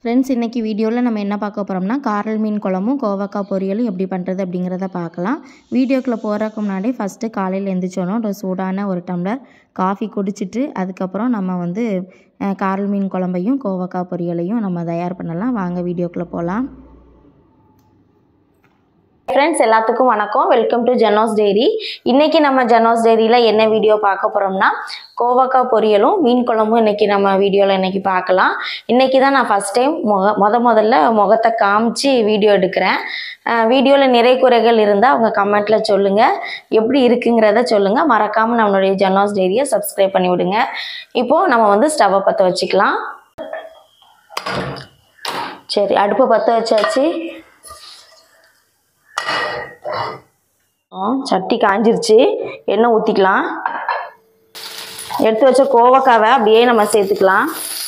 friends இன்றைக்கி வீடியோவில் நம்ம என்ன பார்க்க போகிறோம்னா காரல் மீன் குழம்பும் கோவக்காய் பொரியலும் எப்படி பண்ணுறது அப்படிங்கிறத பார்க்கலாம் வீடியோக்குள்ளே போகிறதுக்கு முன்னாடி ஃபஸ்ட்டு காலையில் எழுந்திரிச்சோன்னோ ஒரு சூடான ஒரு டம்ளர் காஃபி குடிச்சிட்டு அதுக்கப்புறம் நம்ம வந்து அஹ், காரல் மீன் குழம்பையும் கோவக்காய் பொரியலையும் நம்ம தயார் பண்ணலாம் வாங்க வீடியோக்குள்ளே போகலாம் ஃப்ரெண்ட்ஸ் எல்லாத்துக்கும் வணக்கம் வெல்கம் டு ஜெனோஸ் டெய்ரி இன்னைக்கு நம்ம ஜெனோஸ் டெய்ரியில் என்ன வீடியோ பார்க்க போகிறோம்னா கோவக்காய் பொரியலும் மீன் குழம்பும் இன்னைக்கு நம்ம வீடியோவில் இன்னைக்கு பார்க்கலாம் இன்னைக்கு தான் நான் ஃபஸ்ட் டைம் முக முத முதல்ல முகத்தை காமிச்சு வீடியோ எடுக்கிறேன் வீடியோவில் நிறை குறைகள் இருந்தால் அவங்க கமெண்ட்டில் சொல்லுங்கள் எப்படி இருக்குங்கிறத சொல்லுங்கள் மறக்காமல் நம்மளுடைய ஜெனோஸ் டெய்ரியை சப்ஸ்கிரைப் பண்ணி விடுங்க இப்போது நம்ம வந்து ஸ்டவ்வை பற்ற வச்சுக்கலாம் சரி அடுப்பை பற்ற வச்சாச்சு ஆ, சட்டி காஞ்சிருச்சு எண்ணெய் ஊற்றிக்கலாம் எடுத்து வச்ச கோவக்காவை அப்படியே நம்ம சேர்த்துக்கலாம்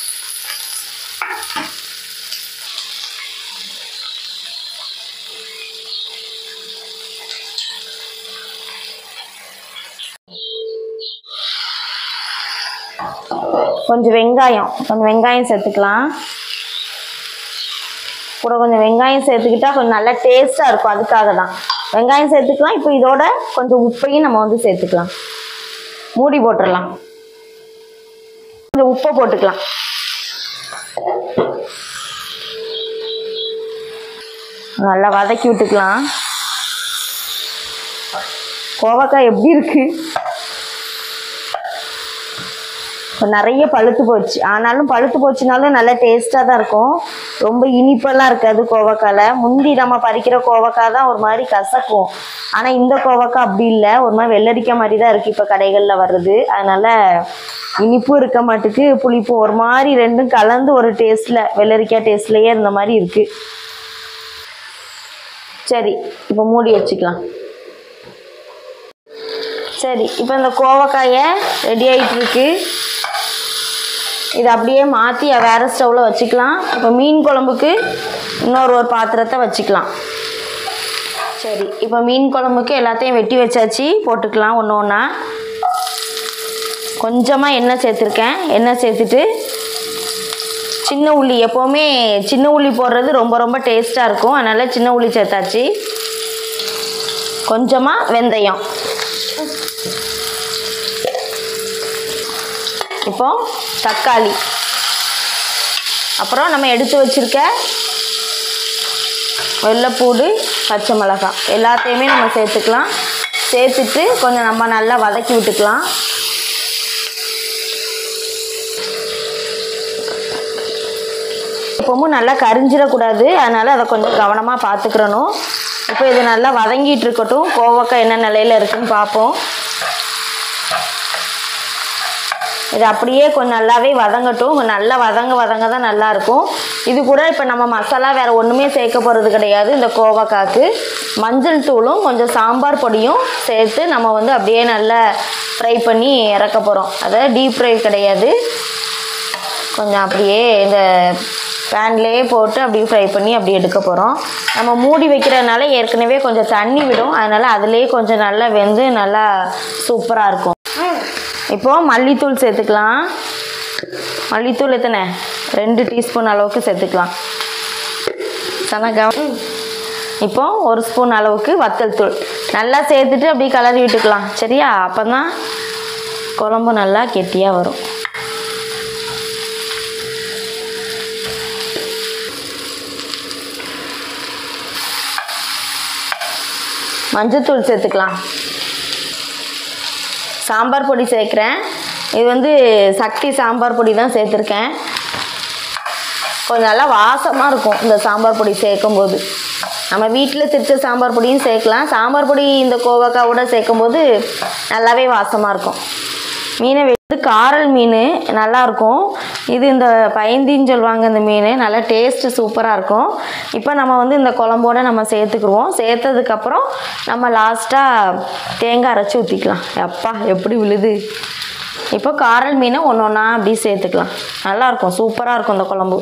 கொஞ்சம் வெங்காயம் கொஞ்சம் வெங்காயம் சேர்த்துக்கலாம் கூட கொஞ்சம் வெங்காயம் சேர்த்துக்கிட்டா கொஞ்சம் நல்லா டேஸ்ட்டாக இருக்கும் அதுக்காக தான் வெங்காயம் சேர்த்துக்கலாம் இப்போ இதோட கொஞ்சம் உப்பையும் நம்ம வந்து சேர்த்துக்கலாம் மூடி போட்டுடலாம் கொஞ்சம் உப்பை போட்டுக்கலாம் நல்லா வதக்கி விட்டுக்கலாம் கோவக்காய் எப்படி இருக்கு இப்போ நிறைய பழுத்து போச்சு ஆனாலும் பழுத்து போச்சுனாலும் நல்லா டேஸ்ட்டாக தான் இருக்கும் ரொம்ப இனிப்பெல்லாம் இருக்காது கோவக்காயில் முந்தி நம்ம பறிக்கிற கோவக்காய் தான் ஒரு மாதிரி கசக்கும் ஆனால் இந்த கோவக்காய் அப்படி இல்லை ஒரு மாதிரி வெள்ளரிக்காய் மாதிரி தான் இருக்குது இப்போ கடைகளில் வர்றது அதனால் இனிப்பும் இருக்க மாட்டுக்கு புளிப்பும் ஒரு மாதிரி ரெண்டும் கலந்து ஒரு டேஸ்ட்டில் வெள்ளரிக்காய் டேஸ்ட்லேயே இருந்த மாதிரி இருக்குது சரி இப்போ மூடி வச்சுக்கலாம் சரி இப்போ இந்த கோவக்காயை ரெடி ஆகிட்டு இருக்கு இதை அப்படியே மாற்றி வேறு ஸ்டவ்வில் வச்சுக்கலாம் இப்போ மீன் குழம்புக்கு இன்னொரு ஒரு பாத்திரத்தை வச்சுக்கலாம் சரி இப்போ மீன் குழம்புக்கு எல்லாத்தையும் வெட்டி வச்சாச்சு போட்டுக்கலாம் ஒன்று ஒன்றா கொஞ்சமாக எண்ணெய் சேர்த்துருக்கேன் எண்ணெய் சேர்த்துட்டு சின்ன உள்ளி எப்போவுமே சின்ன உள்ளி போடுறது ரொம்ப ரொம்ப டேஸ்ட்டாக இருக்கும் அதனால் சின்ன உள்ளி சேர்த்தாச்சு கொஞ்சமாக வெந்தயம் இப்போ தக்காளி அப்புறம் நம்ம எடுத்து வச்சிருக்க வெள்ளைப்பூடு பச்சை மிளகாய் எல்லாத்தையுமே நம்ம சேர்த்துக்கலாம் சேர்த்துட்டு கொஞ்சம் நம்ம நல்லா வதக்கி விட்டுக்கலாம் எப்பவும் நல்லா கரிஞ்சிடக்கூடாது அதனால் அதை கொஞ்சம் கவனமாக பார்த்துக்கிறணும் இப்போ இது நல்லா வதங்கிட்டு இருக்கட்டும் கோவக்காய் என்ன நிலையில் இருக்குன்னு பார்ப்போம் இது அப்படியே கொஞ்சம் நல்லாவே வதங்கட்டும் கொஞ்சம் நல்லா வதங்க வதங்க தான் நல்லாயிருக்கும் இது கூட இப்போ நம்ம மசாலா வேறு ஒன்றுமே சேர்க்க போகிறது கிடையாது இந்த கோவக்காய்க்கு மஞ்சள் தூளும் கொஞ்சம் சாம்பார் பொடியும் சேர்த்து நம்ம வந்து அப்படியே நல்லா ஃப்ரை பண்ணி இறக்க போகிறோம் அதாவது டீப் ஃப்ரை கிடையாது கொஞ்சம் அப்படியே இந்த பேன்லேயே போட்டு அப்படியே ஃப்ரை பண்ணி அப்படி எடுக்க போகிறோம் நம்ம மூடி வைக்கிறதுனால ஏற்கனவே கொஞ்சம் தண்ணி விடும் அதனால் அதுலேயே கொஞ்சம் நல்லா வெந்து நல்லா சூப்பராக இருக்கும் இப்போது மல்லித்தூள் சேர்த்துக்கலாம் மல்லித்தூள் எத்தனை ரெண்டு டீஸ்பூன் அளவுக்கு சேர்த்துக்கலாம் சனகம் இப்போ ஒரு ஸ்பூன் அளவுக்கு வத்தல் தூள் நல்லா சேர்த்துட்டு அப்படியே கலரி விட்டுக்கலாம் சரியா அப்போ தான் குழம்பு நல்லா கெட்டியாக வரும் மஞ்சத்தூள் சேர்த்துக்கலாம் சாம்பார் பொடி சேர்க்குறேன் இது வந்து சக்தி சாம்பார் பொடி தான் சேர்த்துருக்கேன் கொஞ்சம் நல்லா வாசமாக இருக்கும் இந்த சாம்பார் பொடி சேர்க்கும்போது நம்ம வீட்டில் திரிச்ச சாம்பார் பொடியும் சேர்க்கலாம் சாம்பார் பொடி இந்த கோவக்காவோட சேர்க்கும்போது நல்லாவே வாசமாக இருக்கும் மீனை வந்து காரல் மீன் நல்லாயிருக்கும் இது இந்த பயந்தின்னு சொல்லுவாங்க இந்த மீன் நல்லா டேஸ்ட்டு சூப்பராக இருக்கும் இப்போ நம்ம வந்து இந்த குழம்போட நம்ம சேர்த்துக்குருவோம் சேர்த்ததுக்கப்புறம் நம்ம லாஸ்ட்டாக தேங்காய் அரைச்சி ஊற்றிக்கலாம் அப்பா எப்படி விழுது இப்போ காரல் மீனை ஒன்று ஒன்றா அப்படியே சேர்த்துக்கலாம் நல்லாயிருக்கும் சூப்பராக இருக்கும் இந்த குழம்பு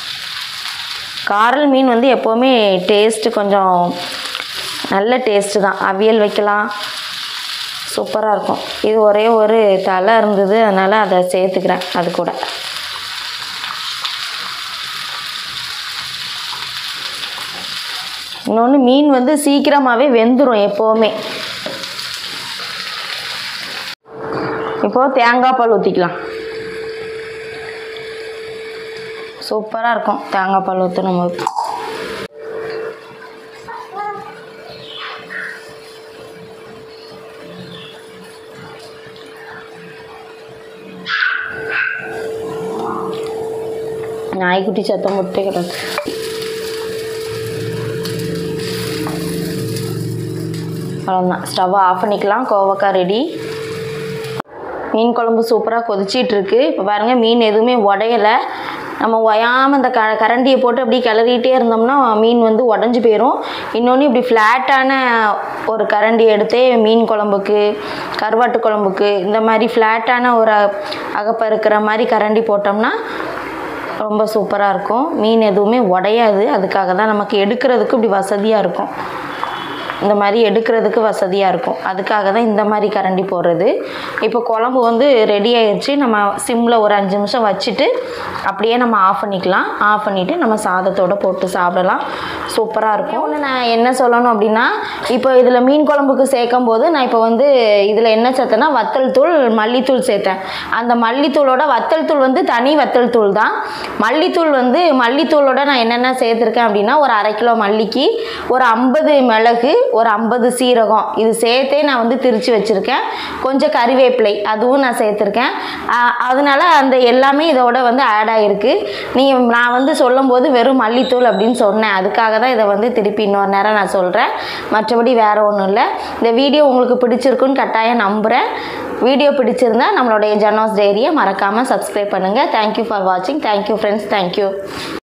காரல் மீன் வந்து எப்போவுமே டேஸ்ட்டு கொஞ்சம் நல்ல டேஸ்ட்டு தான் அவியல் வைக்கலாம் சூப்பராக இருக்கும் இது ஒரே ஒரு தலை இருந்தது அதனால் அதை சேர்த்துக்கிறேன் அது கூட இன்னொன்று மீன் வந்து சீக்கிரமாகவே வெந்துடும் எப்போவுமே இப்போது தேங்காய் பால் ஊற்றிக்கலாம் சூப்பராக இருக்கும் தேங்காய் பால் ஊற்றணும் போது நாய்க்குட்டி சத்தம் போட்டே கிடக்கு அவ்வளோதான் ஸ்டவ்வை ஆஃப் பண்ணிக்கலாம் கோவக்காய் ரெடி மீன் குழம்பு சூப்பராக கொதிச்சிட்டு இருக்கு இப்போ பாருங்கள் மீன் எதுவுமே உடையலை நம்ம ஒயாமல் இந்த க கரண்டியை போட்டு அப்படியே கிளறிட்டே இருந்தோம்னா மீன் வந்து உடஞ்சி போயிடும் இன்னொன்று இப்படி ஃப்ளாட்டான ஒரு கரண்டி எடுத்தே மீன் குழம்புக்கு கருவாட்டு குழம்புக்கு இந்த மாதிரி ஃப்ளாட்டான ஒரு அகப்பை இருக்கிற மாதிரி கரண்டி போட்டோம்னா ரொம்ப சூப்பராக இருக்கும் மீன் எதுவுமே உடையாது அதுக்காக தான் நமக்கு எடுக்கிறதுக்கு இப்படி வசதியாக இருக்கும் இந்த மாதிரி எடுக்கிறதுக்கு வசதியாக இருக்கும் அதுக்காக தான் இந்த மாதிரி கரண்டி போடுறது இப்போ குழம்பு வந்து ரெடி ஆயிடுச்சு நம்ம சிம்மில் ஒரு அஞ்சு நிமிஷம் வச்சுட்டு அப்படியே நம்ம ஆஃப் பண்ணிக்கலாம் ஆஃப் பண்ணிவிட்டு நம்ம சாதத்தோட போட்டு சாப்பிடலாம் சூப்பராக இருக்கும் ஒன்று நான் என்ன சொல்லணும் அப்படின்னா இப்போ இதில் மீன் குழம்புக்கு சேர்க்கும் போது நான் இப்போ வந்து இதில் என்ன சேர்த்தேன்னா வத்தல் தூள் மல்லித்தூள் சேர்த்தேன் அந்த மல்லித்தூளோட வத்தல் தூள் வந்து தனி வத்தல் தூள் தான் மல்லித்தூள் வந்து மல்லித்தூளோட நான் என்னென்ன சேர்த்துருக்கேன் அப்படின்னா ஒரு அரை கிலோ மல்லிக்கு ஒரு ஐம்பது மிளகு ஒரு ஐம்பது சீரகம் இது சேர்த்தே நான் வந்து திரித்து வச்சுருக்கேன் கொஞ்சம் கறிவேப்பிலை அதுவும் நான் சேர்த்துருக்கேன் ஆஹ் அதனால அந்த எல்லாமே இதோட வந்து ஆட் ஆகிருக்கு நீ நான் வந்து சொல்லும்போது வெறும் மல்லித்தூள் அப்படின்னு சொன்னேன் அதுக்காக தான் இதை வந்து திருப்பி இன்னொரு நேரம் நான் சொல்கிறேன் மற்றபடி வேறு ஒன்றும் இல்லை இந்த வீடியோ உங்களுக்கு பிடிச்சிருக்குன்னு கட்டாயம் நம்புகிறேன் வீடியோ பிடிச்சிருந்தா நம்மளுடைய ஜனோஸ் டைரியை மறக்காமல் சப்ஸ்கிரைப் பண்ணுங்கள் தேங்க்யூ ஃபார் வாட்சிங் தேங்க்யூ ஃப்ரெண்ட்ஸ் தேங்க்யூ